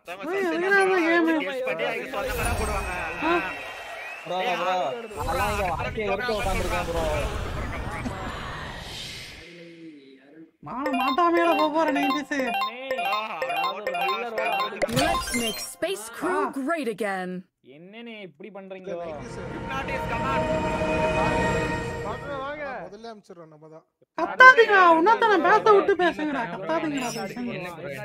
மத்தவங்க ஏய், செத்து எதுக்குடா இந்த என்ன game? guess பண்ணி அதுக்கு சொன்ன மாதிரி தான் போடுவாங்க ஆ. ப்ரோ ப்ரோ அதெல்லாம் இங்க வாழ்க்கையை வெறுக்க உட்காந்துருக்கேன் ப்ரோ மாட மாட்டாமையோட போக போற nineties Let's make Space Crew great again. என்னன்னு இப்படி பண்றீங்க முதல்ல அனுப்பிச்சிடுறோம் நம்ம தான் கத்தாதீங்க உன்னத்தான பேச விட்டு பேசுங்கடா கத்தாதீங்கடா பேசுங்க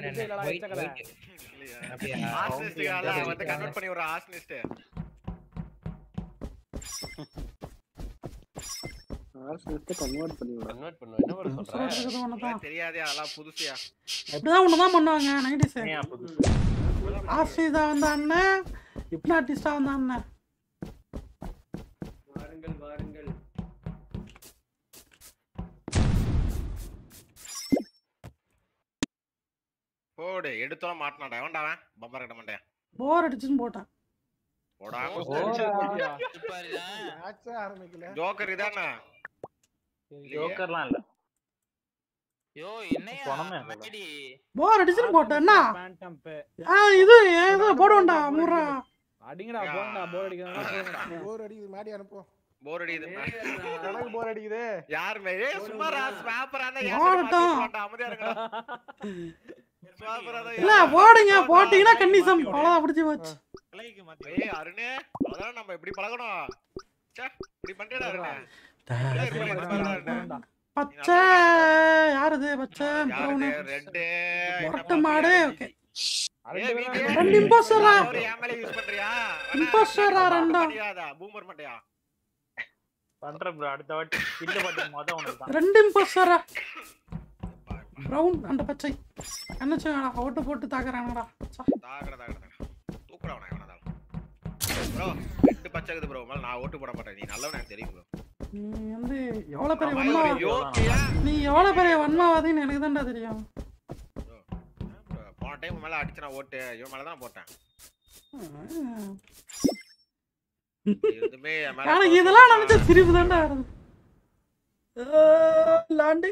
வந்து கன்வெர்ட் பண்ணி ஒரு ஆஸ்னிஸ்ட் கன்வெர்ட் பண்ணி விடு கன்வெர்ட் பண்ணுவேன் என்ன பண்ண சொல்ற சொல்றது ஒண்ணுதான் தெரியாதே அதெல்லாம் புதுசியா இப்படிதான் ஒண்ணுதான் பண்ணுவாங்க நைன்டிஸ் ஆஸ்ட்ரீஸா வந்த அண்ணன் ஹிப்னாட்டிஸ்டா வந்த அண்ணன் வாருங்கள் வாருங்கள் போடு எடுத்தோம் மாட்டினாடா எவன்டா அவன் பம்பர் கட்ட மாட்டேன் போர் அடிச்சுன்னு போட்டேன் போடா மேட்சே ஆரம்பிக்கல ஜோக்கர் இதானே ஜோக்கர்லாம் இல்ல யோ என்னையா பணமே மேடி போர் அடிச்சுன்னு போட்டேன் என்ன பேண்டம் பே ஆ இது ஏதோ போடுவேன்டா மூர்ரா அடிங்கடா போங்கடா போர் அடிக்கிறதா போங்கடா போர் அடிக்குது மாடி அனுப்புவோம் போர் அடிக்குது எனக்கு போர் அடிக்குது யார் மேலே சும்மா ஸ்வாப்பரா தான் போடட்டும். அமைதியா இருக்கடா ஸ்வாப்பரா தான் இல்ல போடுங்க போட்டீங்கன்னா கண்டிஷன் அவ்வளவுதான் பிடிச்சி போச்சு ஏய் அருணே அதான் நம்ம இப்படி பழகணும் ச்சே இப்படி பண்றேடா அருணே ஏய், இப்படி பண்றேடா அருணே. பச்சை யார் இது பச்சை யாரு ரெட்டு முரட்டு மாடு ஓகே ஏய், வீட்டு ரெண்டு இம்போஸ்டரா ஒரு என் மேல யூஸ் பண்றியா இம்போஸ்டரா ரெண்டா பண்ணிடாதா பூமர் மண்டையா பண்றேன் ப்ரோ அடுத்த வாட்டி இல்ல பாத்து மொத ஒன்று தான் ரெண்டு இம்போஸ்டரா பிரவுன் அந்த பச்சை என்னச்சுடா ஓட்டு போட்டு தாக்குறாங்கடா ச்சே. தாகட தாகட தாகட தூக்குடா அவனை எவனா ப்ரோ ரெண்டு பச்சை இருக்குது ப்ரோ நான் ஓட்டு போட மாட்டேன் நீ நல்லவன் எனக்கு தெரியும் ப்ரோ நீ வந்து எவ்வளவு பெரிய வன்மா யோக்கியா நீ எவ்வளவு பெரிய வன்மாவாதின்னு எனக்கு தான்டா தெரியும் போன டைம் மேல அடிச்சனா ஓட்டு இவன் மேல தான் போட்டேன் எதுவுமே என் மேல எனக்கு இதெல்லாம் நினைச்சா சிரிப்பு தான்டா வருது ஆ, லாண்டு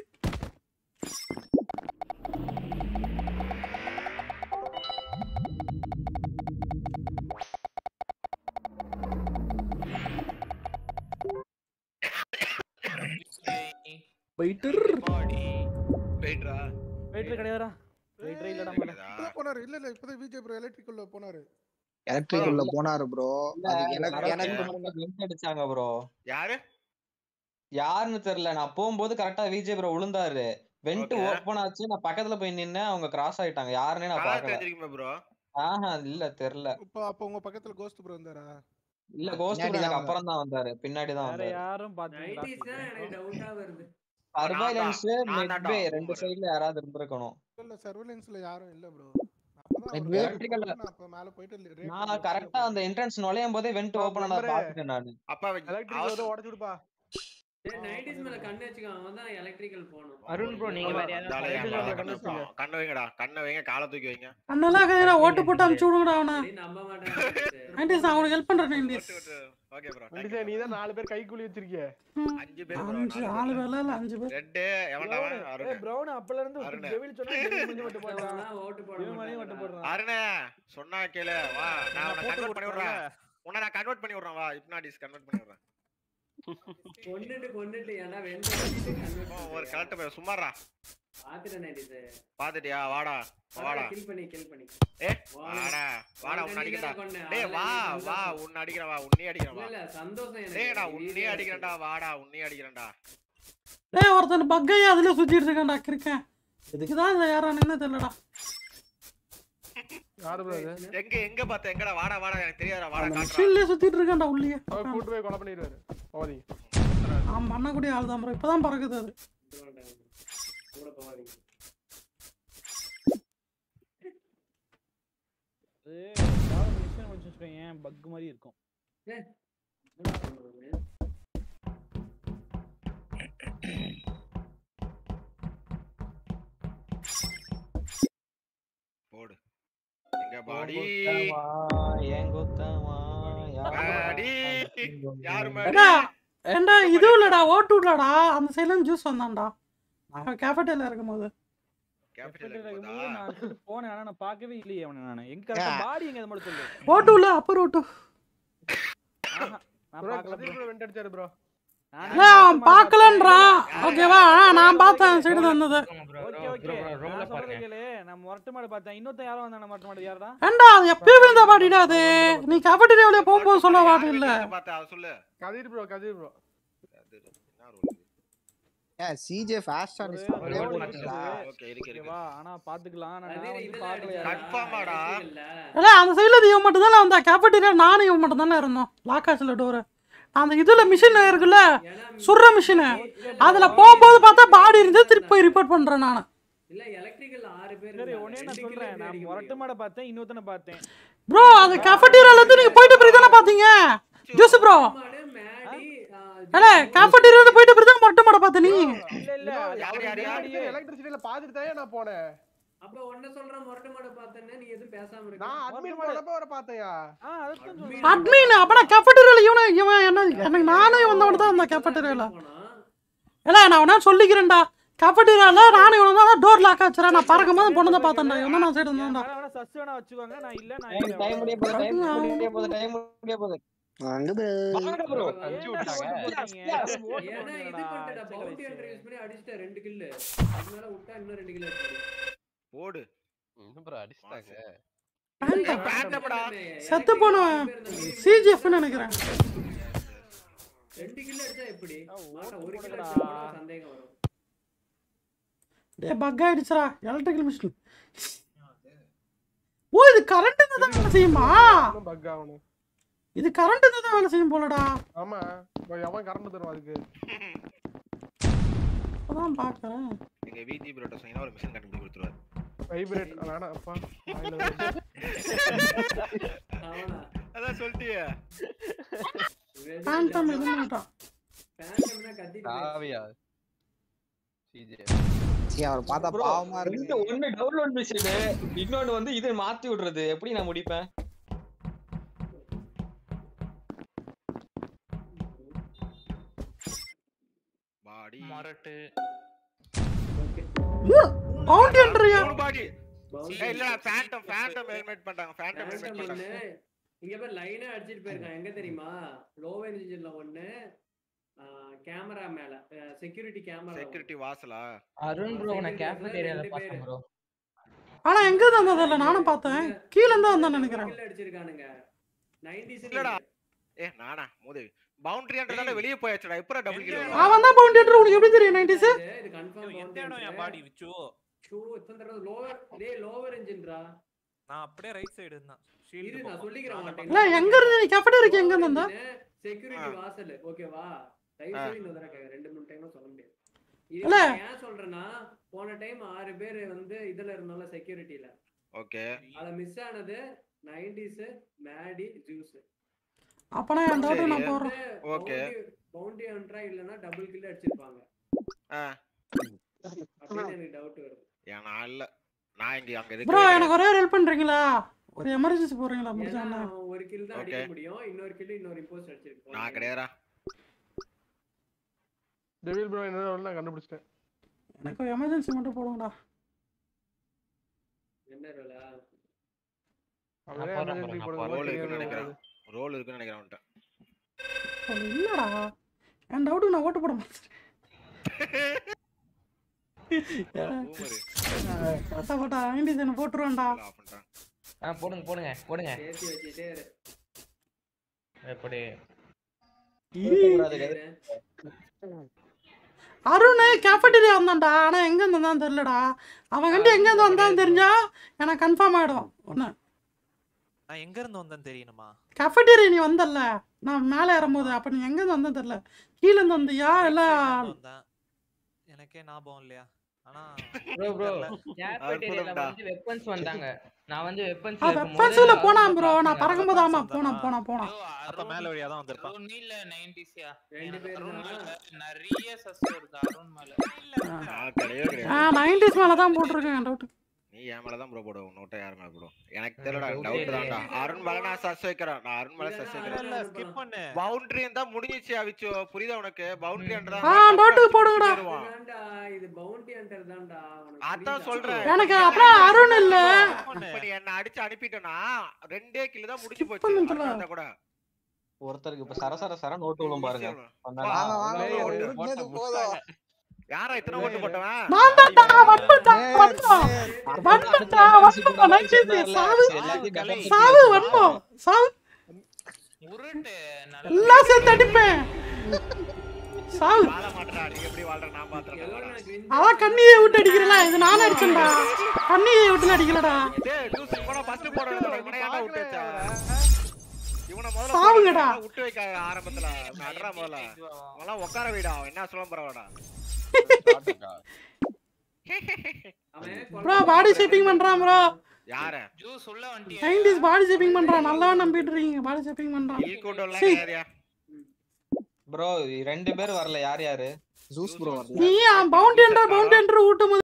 போயிட்டு போயிட்ரா வெயிட்டர் கிடையாதுடா வெயிட்டர் இல்லடா மேல இப்பதான் போனாரு இல்ல இல்ல இப்பதான் விஜய் ப்ரோ எலக்ட்ரிக்கல்ல போனாரு எலக்ட்ரிக் உள்ள போனாரு ப்ரோ அது எனக்கு எனக்கு எனக்கு வெண்ட் அடிச்சாங்க ப்ரோ யாரு யாருன்னு தெரியல நான் போகும்போது கரெக்டா விஜய் ப்ரோ விழுந்தாரு வெண்ட் Okay. ஓபன் ஆச்சு நான் பக்கத்துல போய் நின்னேன் அவங்க கிராஸ் ஆயிட்டாங்க யாருன்னே நான் கலர் பாக்கல தெரிஞ்சிருக்குமே ப்ரோ ஆஹா இல்ல தெரியல இப்போ அப்ப உங்க பக்கத்துல கோஸ்ட் ப்ரோ இருந்தாரா இல்ல கோஸ்ட் பின்னாடி எனக்கு தான் அப்புறம் தான் வந்தாரு பின்னாடி தான் வேற வந்தாரு யாரும் பாத்தீங்களா நைன்டிஸ் தான் எனக்கு டவுட்டா வருது சர்வைலன்ஸ் நான் தான்டா, மெட்பே ரெண்டு boomer. சைடுல யாராவது இருந்திருக்கணும் இல்ல சர்வேலன்ஸ்ல யாரும் இல்ல ப்ரோ Midway. அப்ப மேல போயிட்டு rate நான் பண்ணி கரெக்டா அந்த என்ட்ரன்ஸ் நுழையும் போதே வெண்ட் ஓபன் ஆனத bummer. பாத்துட்டேன் நானு அப்ப அவன் எலக்ட்ரிக் அவசர- வந்து உடச்சு விடுப்பா டேய் நைன்டிஸ் மேல கண்ணு வச்சுக்கோ அவன் தான் எலக்ட்ரிக்கல் போகணும் அருண் ப்ரோ நீங்க வேற யாராவது ஜாலியா எலக்ட்ரிக் இருக்கலாம். கண்ணு வச்சுங்க. கண்ணை வைங்கடா கண்ணை வைங்க காலை தூக்கி வைங்க அண்ணெல்லாம் கதையா ஓட்டு போட்டு அமுச்சு விடுங்கடா அவனை டேய் நம்ப மாட்டேன் நைன்டிஸ் நான் அவனுக்கு ஹெல்ப் பண்றேன் நைன்டிஸ் ஓகே ப்ரோ மனுஷன் நீ தான் நாலு பேர் கை கூலி வச்சிருக்கிய அஞ்சு பேர் bro, அஞ்சு நாலு ஆளு பேர். வேலை இல்ல அஞ்சு பேர் ரெட்டு எவன்டா அவன்? ஏய் அருண் பிரவுன் அப்பல இருந்து அருணே. ஜெவில் சொன்னா ஜெவில் முடிஞ்சு மட்டும் போடுறான் அவனா ஓட்டு போட இவன் மணியும் மட்டும் மாட்டான் போடுறான் அருணே சொன்னா கேளு வா நான் உன்னை போட்டு கன்வெர்ட் பண்ணி கொடுத்தாங்க. விடுறேன் உன்னை நான் கன்வெர்ட் பண்ணி விடுறேன் வா ஹிப்னாடிஸ் கன்வெர்ட் பண்ணி விடுறேன் கொன்னுட்டு கொன்னுட்டு ஏன்டா வெந்து வச்சுட்டு convert ஓ, ஒரு பண்ற? கரெக்ட் போய் சும்மாறா பாத்துட்டேன் நைன்டிஸ் பாத்துட்டியா வாடா வாடா கில் பண்ணி கில் பண்ணி ஏ வா. வாடா வாடா உன்னை அவனை நீ அடிக்கிறா தானே கொன்ன. டேய் அவனை வா நீ வா சந்தோஷம். உன்னை அடிக்கிறேன் வா உன்னையே அடிக்கிறேன் இல்ல வா இல்ல சந்தோஷம் எனக்கு. டேய் நான் நீ உன்னையே வீடியோ அடிக்கிறேன்டா வாடா உன்னையே அடிக்கிறேன்டா டேய் ஒருத்தன் பக்கையே அதுல சுத்திட்டு இருக்கான்டா இருக்கேன் இதுக்குதான் இந்த யாரானுன்னு தெரியலடா யாரு ப்ரோ அது எங்க எங்க பார்த்த எங்கடா வாடா வாடா எனக்கு தெரியாதா வாடா அந்த காட்டுறா மிஷின்லயே சுத்திட்டு இருக்கான்டா உள்ளே அவர் கூட்டு போய் கொலை பண்ணிடுவாரு போதி அவன் பண்ணக்கூடிய ஆள் தான் ப்ரோ இப்பதான் பறக்குது அது விட மாட்டாங்க. கூட போவாதீங்க அது ஏதாவது மிஷின் வச்சு வச்சுக்கோங்க பக் மாதிரி இருக்கும் என்னடா பண்ணுவாங்க? போடு எங்க பாடி குத்தமா, ஏன் குத்தமா, பாடி யாரு மாடி ஏடா ஏண்டா இது இல்லடா ஓட்டு விடலடா அந்த சைடுல ஜூஸ் வந்தான்டா நான் கேஃபேட்டேரியில இருக்கும்போது கேபிட்டல் இருக்கும்போது நான் போனேன் ஆனா நான் பார்க்கவே இல்லையே அவனை நானு எங்க கரெக்டா பாடி எங்க அது மட்டும் சொல்லு ஓட்டு இல்ல அப்பர் ஓட்டு ஆஹா, நான் ப்ரோ பார்க்கல கதிர் ப்ரோ வெண்ட் அடிச்சாரு ப்ரோ இல்ல அவன் பார்க்கலன்றான் ஓகேவா ஆனா நான் பார்த்தேன் சைடு வந்தது ஓகே ஓகே நான் சொல்றத கேளு நான் மொரட்டு மாடு பார்த்தேன் இன்னொருத்தன் யாரோ வந்தானே மொரட்டு மாடு யாரடா ஏண்டா அது எப்பயும் இருந்த பாடிடா அது நீ கபடியில போகும்போது சொல்ல வாட்டு இல்ல பார்த்தா அத சொல்லு கதிர் ப்ரோ கதிர் ப்ரோ ஏன் சிஜே ஃபாஸ்டா நீ சாப்பிடவே மாட்டேடா ஓகே இருக்கு இருக்கு ஓகேவா ஆனா பாத்துக்கலாம் நான் நான் வந்து பார்க்கல கன்ஃபார்மாடா இல்ல அந்த சைடுல இவன் மட்டும் தானே வந்தா கேபிட்டரியா நானும் இவன் மட்டும் தானே இருந்தோம் லாக்காஸ்ல டோர் அந்த இதுல மிஷின் இருக்குல்ல சுடுற மிஷின் அதுல போகும்போது பார்த்தா பாடி இருந்து திருப்பி போய் ரிப்போர்ட் பண்றேன் நான் இல்ல எலக்ட்ரிக்கல் ஆறு பேர் சரி இருந்தாங்க. உடனே நான் ரெண்டு சொல்றேன் கிலோ நான் அடிக்க மொரட்டு மாடை பார்த்தேன் இன்னொருத்தனை பார்த்தேன் ப்ரோ அது கேஃபட்டீரியால இருந்து நீங்க போயிட்டு பிறகு தானே பாத்தீங்க ஜூஸ் ப்ரோ ஏல கேஃபட்டீரியால இருந்து போயிட்டு பிறகு தான் மொட்டை மாட பாத்த நீ இல்ல இல்ல எலக்ட்ரிசிட்டில பாத்துட்டு தான் நான் போனேன் அப்ப உன்ன சொல்ற மொரட்டு மாடை பார்த்தேன்னா நீ எதுவும் பேசாம இருக்க நான் அட்மின் போனப்ப வர பாத்தையா ஆ அதுதான் சொல்றேன் அட்மின் அப்பனா கேஃபட்டீரியால இவன் இவன் என்ன எனக்கு நானே வந்தவன் தான் அந்த கேஃபட்டீரியால ஏல நான் வேணா சொல்லிக்கிறேன்டா கேஃபட்டீரியால நானும் இவன் தான் டோர் லாக் ஆச்சுடா நான் பறக்கும் போது பொண்ணு தான் பார்த்தேன்டா இவன் நான் சைடு வந்தான்டா வேணா வேணா சஸ் வேணா வச்சுக்கோங்க நான் இல்ல நான் டைம் இல்ல டைம் முடிய போகுது டைம் முடிய போகுது டைம் முடிய போகுது அங்க bro. வாங்க ப்ரோ ஏன்னா இது பண்ணிட்டா பவுண்டி ஹண்டர் யூஸ் பண்ணி அடிச்சிட்ட ரெண்டு கில்லு அது மேல விட்டா இன்னும் ரெண்டு கில்லு போடு ப்ரோ அடிச்சிட்டாங்க செத்து போனவன் சிஜிஎஃப்னு நினைக்கிறேன் ரெண்டு கில்லு அடிச்சா எப்படி ஆனா ஒரு கில்லு அடிச்சா கூட சந்தேகம் வரும் டே பக் ஆயிடுச்சுடா எலக்ட்ரிக்கல் மிஷின் ஓ இது கரண்ட் தான் வேலை செய்யுமா பக் ஆகணும் இது கரண்ட் தான் வேலை செய்யும் போலடா ஆமா இப்போ எவன் கரண்ட் தருவான் அதுக்கு அதான் பாக்குறேன் எங்க விஜி ப்ரோட்ட சொன்னீங்கன்னா ஒரு மிஷின் கண்டுபிடிச்சு கொடுத்துருவாரு வைப்ரேட் வேணாம் அப்பா வாயில அவனா அதான் சொல்லிட்டியே ஃபேண்டம் இது பண்ணிட்டான் பேண்டம்னா கத்திட்டு காவியா சிஜே சீ அவர் பார்த்தா Bro, பாவமா ரெண்டு இருக்கு ஒண்ணு டவுன்லோட் மிஷின் இன்னொன்னு வந்து இதை மாத்தி விடுறது எப்படி நான் முடிப்பேன் பாடி மொரட்டு பவுண்டி ஹண்டர்யா மூணு பாடி ஏய் இல்லடா ஃபேண்டம் ஃபேண்டம் ஹெல்மெட் பண்ணிட்டாங்க ஃபேண்டம் ஹெல்மெட் பேண்டம் ஒண்ணு பண்ணிட்டாங்க இங்க பேர் லைனா அடிச்சிட்டு போயிருக்கான் எங்க தெரியுமா லோ இன்ஜின்ல ஒண்ணு கேமரா மேல செக்யூரிட்டி கேமரா செக்யூரிட்டி வாசலா அருண் ப்ரோ நான் கேஃபேரியால பார்த்தேன் ப்ரோ ஆனா எங்க இருந்து வந்ததில்ல நானும் பார்த்தேன் கீழ இருந்து வந்தான் நினைக்கிறேன் கில் அடிச்சிருக்கானுங்க 90s இல்லடா ஏ நானா மோதேவி பவுண்டரின்றதால வெளிய போயாச்சுடா எப்பறம் டபுள் கில் வரும் அவன் தான் பவுண்டி ஹண்டர் உனக்கு எப்படி தெரியும் நைன்டிஸ் இது கன்ஃபார்ம் எந்த இடம் என் பாடி விச்சு ஷூ எத்தனை தடவை லோவர் டேய் லோவர் இன்ஜின்ரா நான் அப்படியே ரைட் சைடு இருந்தேன் இரு நான் சொல்லிக்கிறேன் உன்கிட்ட. இல்ல எங்க இருந்து நீ கேஃபட்டீரியாக்கு எங்க இருந்து வந்த செக்யூரிட்டி வாசல் ஓகேவா தயவு ஆ. செய்து இந்த தடவை கேக்குறேன். ரெண்டு மூணு டைம் சொல்ல முடியாது இது இல்ல. நான் ஏன் சொல்றேன்னா போன டைம் ஆறு பேர் வந்து இதுல இருந்தால செக்யூரிட்டில ஓகே அதுல மிஸ் ஆனது 90s மேடி ஜூஸ் அப்பனா என் டவுட் நான் போடுறேன் ஓகே பவுண்டி ஹண்ட்ரா இல்லனா டபுள் கில் அடிச்சிருப்பாங்க ஆ அப்படின்னு எனக்கு டவுட் வருது ஏன் நான் இல்ல நான் இங்க அங்க ப்ரோ இருக்கு எனக்கு ஒரே ஹெல்ப் பண்றீங்களா ஒரு எமர்ஜென்சி போறீங்களா ஏன்னா முடிஞ்சா அவன் ஒரு கில் தான் அடிக்க Okay. முடியும் இன்னொரு கில் இன்னொரு இம்போஸ்ட் அடிச்சிருப்பான் நான் கிடையாதுடா டெவில் ப்ரோ என்ன நான் கண்டுபிடிச்சிட்டேன் எனக்கு ஒரு எமர்ஜென்சி மட்டும் போடுங்கடா என்ன ரோலா அவரே போடுறேன் emergency bro, போடுறது ரோல் இருக்குன்னு தெரியாது நினைக்கிறேன் ரோல் இருக்குன்னு நினைக்கிறேன் அவன்கிட்ட அது இல்லடா என் டவுட்டு நான் ஓட்டு போட மாட்டேன் பூமரு போட்டா போட்டா நைன்டிஸ் என்ன போட்டுருவேன்டா ஆஃப் பண்றான் ஆ போடுங்க போடுங்க போடுங்க சேர்த்து வச்சுட்டே இரு. எப்படி அருண் கேஃபட்டீரியா வந்தான்டா ஆனா எங்க இருந்து வந்தான்னு தெரியலடா அவன் கண்டு எங்க இருந்து வந்தான்னு தெரிஞ்சா எனக்கு கன்ஃபார்ம் ஆயிடும் ஒண்ணு நான் எங்க இருந்து வந்தேன்னு தெரியணுமா கேஃபட்டீரியா நீ வந்தல்ல நான் மேலே ஏறும்போது அப்ப நீ எங்க இருந்து வந்தேன்னு தெரியல கீழ இருந்து வந்தியா இல்ல வந்தேன் எனக்கே ஞாபகம் இல்லையா ஆனா ப்ரோ ப்ரோ தெரியல. கேஃபேட்டரியால அற்புதம்டா. வந்து வெப்பன்ஸ் வந்தாங்க நான் வந்து வெப்பன்ஸ் வெப்பன்ஸ்ல போனான் ப்ரோ நான் பறக்கும்போது ஆமா போனா போனா போனா அப்ப மேல வழியா தான் வந்திருப்பான் அருண் இல்ல 90s யா ரெண்டு பேர் அருண் தான். மேல நிறைய சஸ் வருது அருண் மேல நான் கிடையவே கிடையாது ஆ நைன்டிஸ் மேல தான் போட்டிருக்கேன் டவுட் நீ என் மேல தான் ப்ரோ போடுவோம் நோட்டை யார் மேல போடுவோம் எனக்கு தெரியலடா டவுட் தான்டா அருண் மேல நான் சஸ் வைக்கிறேன் நான் அருண் மேல சஸ் வைக்கிறேன் ஸ்கிப் பண்ணு பவுண்டரி இருந்தா முடிஞ்சிச்சு அவிச்சோ புரியுதா உனக்கு பவுண்டரி என்றா ஆ நோட்டுக்கு போடுங்கடா தான்டா இது பவுண்டி ஹண்டர் தான்டா உனக்கு அதான் புரியுதா? சொல்றேன் எனக்கு அப்புறம் அருண் இல்ல இப்ப நீ என்ன அடிச்சு அனுப்பிட்டேனா ரெண்டே கிலோ தான் முடிஞ்சு போச்சு அருண் இருந்தா கூட ஒருத்தருக்கு இப்ப சர சர சர நோட்டு விழும் பாருங்க வாங்க, வாங்க, பண்ணாரு. ஓட்டு. யாரா இத்தனை ஓட்டு போட்டவன் நான் தான்டா வன்மண்டா வன்மம் வன்மண்டா வன்மம் நைட்டு சாவு சாவு வன்மம் சாவு உருட்டு எல்லாம் சேர்த்து அடிப்பேன் சாவு வாழ மாட்டேடா நீ எப்படி வாழ்ற நான் பாத்துறேன் அதான் கண்ணியை விட்டு அடிக்கிறல இது நானும் அடிச்சேன்டா கண்ணியை விட்டு அடிக்கலடா டேய் டூஸ் இவன ஃபர்ஸ்ட் போடுறத இவனை ஏன்டா விட்டு வச்ச இவனை முதல்ல சாவுங்கடா. போடுறத விட்டு வைக்க ஆரம்பத்துல நடுறா முதல்ல அவன்லாம் உட்கார வைடா அவன் என்ன சொல்ல போறவாடா ப்ரோ பாடி ஷேப்பிங் பண்றான் ப்ரோ யார ஜூஸ் உள்ள வந்துட்டியா நைன்டிஸ் பாடி ஷேப்பிங் பண்றான் நல்லா நம்பிட்டு இருக்கீங்க பாடி ஷேப்பிங் பண்றான் இல்கோட்டோலாம் சீ. யாரியா ப்ரோ ரெண்டு பேர் வரல யார் யாரு ஜூஸ் ப்ரோ வரல நீ பவுண்டி என்ற பவுண்டி என்ற ஊட்டும்